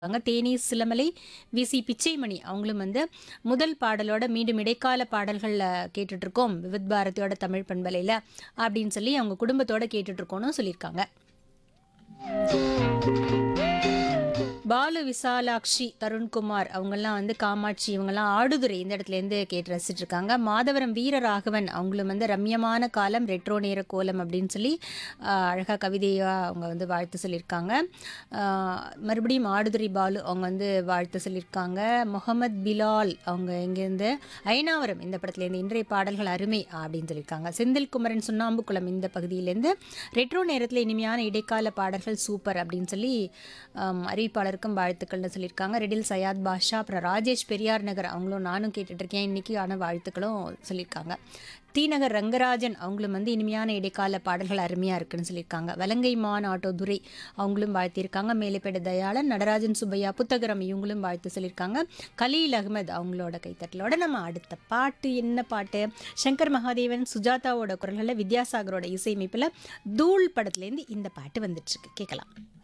அங்க தேனி சிலமலை விசி பிச்சைமணி அவங்களும் வந்து முதல் பாடலோட மீண்டும் இடைக்கால பாடல்களில் கேட்டுட்டு இருக்கோம் விவித் பாரதியோட தமிழ் பண்பலையில் அப்படின்னு சொல்லி அவங்க குடும்பத்தோட கேட்டுட்டு இருக்கோம்னு சொல்லியிருக்காங்க பாலு விசாலாட்சி தருண்குமார் அவங்கெல்லாம் வந்து காமாட்சி இவங்கெல்லாம் ஆடுதுறை இந்த இடத்துலேருந்து கேட்டு ரசிச்சிட்டு இருக்காங்க மாதவரம் வீரராகவன் அவங்களும் வந்து ரம்யமான காலம் ரெட்ரோ நேர கோலம் அப்படின்னு சொல்லி ஆஹ், அழகா கவிதையாக அவங்க வந்து வாழ்த்து சொல்லியிருக்காங்க ஆஹ், மறுபடியும் ஆடுதுறை பாலு அவங்க வந்து வாழ்த்து சொல்லியிருக்காங்க முகமது பிலால் அவங்க இங்கேருந்து ஐநாவரம் இந்த படத்துலேருந்து இன்றைய பாடல்கள் அருமை அப்படின்னு சொல்லியிருக்காங்க செந்தில் குமரன் சுண்ணாம்புக்குளம் இந்த பகுதியிலேருந்து ரெட்ரோ நேரத்தில் இனிமையான இடைக்கால பாடல்கள் சூப்பர் அப்படின்னு சொல்லி ஆம், அறிவிப்பாளருக்கும் வாழ்த்துக்கள்னு சொல்லியிருக்காங்க ரெடில் சயாத் பாஷா அப்புறம் ராஜேஷ் பெரியார் நகர் அவங்களும் நானும் கேட்டுட்டு இருக்கேன் இன்னைக்கு ஆன வாழ்த்துக்களும் சொல்லியிருக்காங்க தீநகர் ரங்கராஜன் அவங்களும் வந்து இனிமையான இடைக்கால பாடல்கள் அருமையாக இருக்குன்னு சொல்லியிருக்காங்க வலங்கை மான் ஆட்டோ துரை அவங்களும் வாழ்த்தியிருக்காங்க மேலைப்பேடு தயாளன் நடராஜன் சுப்பையா புத்தகரம் இவங்களும் வாழ்த்து சொல்லியிருக்காங்க கலீல் அகமது அவங்களோட கைத்தட்டலோட நம்ம அடுத்த பாட்டு என்ன பாட்டு சங்கர் மகாதேவன் சுஜாதாவோட குரல்களில் வித்யாசாகரோட இசையமைப்பில் தூள் படத்துலேருந்து இந்த பாட்டு வந்துட்டுருக்கு கேட்கலாம்